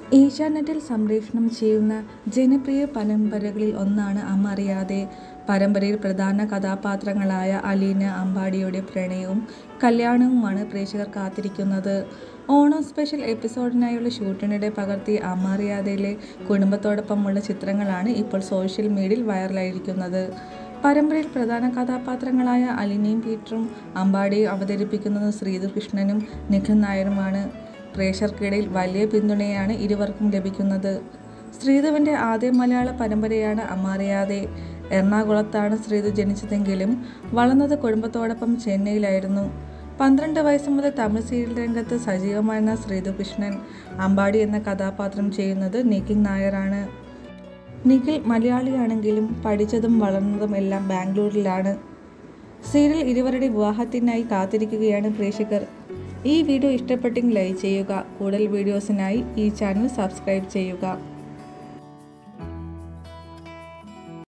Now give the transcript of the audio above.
ഏഷ്യാനെറ്റിൽ സംപ്രേഷണം ചെയ്യുന്ന ജനപ്രിയ പരമ്പരകളിൽ ഒന്നാണ് അമ്മ അറിയാതെ. പരമ്പരയിൽ പ്രധാന കഥാപാത്രങ്ങളായ അലീന, അമ്പാടിയുടെ പ്രണയവും കല്യാണവുമാണ് പ്രേക്ഷകർ കാത്തിരിക്കുന്നത്. ഓണം സ്പെഷ്യൽ എപ്പിസോഡിനായുള്ള ഷൂട്ടിനിടെ പകർത്തിയ അമ്മ അറിയാതെയിലെ കുടുംബത്തോടൊപ്പമുള്ള ചിത്രങ്ങളാണ് ഇപ്പോൾ സോഷ്യൽ മീഡിയയിൽ വൈറലായിരിക്കുന്നത്. പരമ്പരയിൽ പ്രധാന കഥാപാത്രങ്ങളായ അലീനയും പീറ്ററും അമ്പാടിയെയും അവതരിപ്പിക്കുന്നത് ശ്രീതു കൃഷ്ണനും നിഖിൽ നായരുമാണ്. പ്രേക്ഷകർക്കിടയിൽ വലിയ പിന്തുണയാണ് ഇരുവർക്കും ലഭിക്കുന്നത്. ശ്രീതുവിന്റെ ആദ്യ മലയാള പരമ്പരയാണ് അമ്മ അറിയാതെ. എറണാകുളത്താണ് ശ്രീതു ജനിച്ചതെങ്കിലും വളർന്നത് കുടുംബത്തോടൊപ്പം ചെന്നൈയിലായിരുന്നു. പന്ത്രണ്ട് വയസ്സ് മുതൽ തമിഴ് സീരിയൽ രംഗത്ത് സജീവമായിരുന്ന ശ്രീതു കൃഷ്ണൻ അമ്പാടി എന്ന കഥാപാത്രം ചെയ്യുന്നത് നിഖിൽ നായരാണ്. നിഖിൽ മലയാളിയാണെങ്കിലും പഠിച്ചതും വളർന്നതും എല്ലാം ബാംഗ്ലൂരിലാണ്. സീരിയലിൽ ഇരുവരുടെയും വിവാഹത്തിനായി കാത്തിരിക്കുകയാണ് പ്രേക്ഷകർ. ഈ വീഡിയോ ഇഷ്ടപ്പെട്ടെങ്കിൽ ലൈക്ക് ചെയ്യുക. കൂടുതൽ വീഡിയോസിനായി ഈ ചാനൽ സബ്സ്ക്രൈബ് ചെയ്യുക.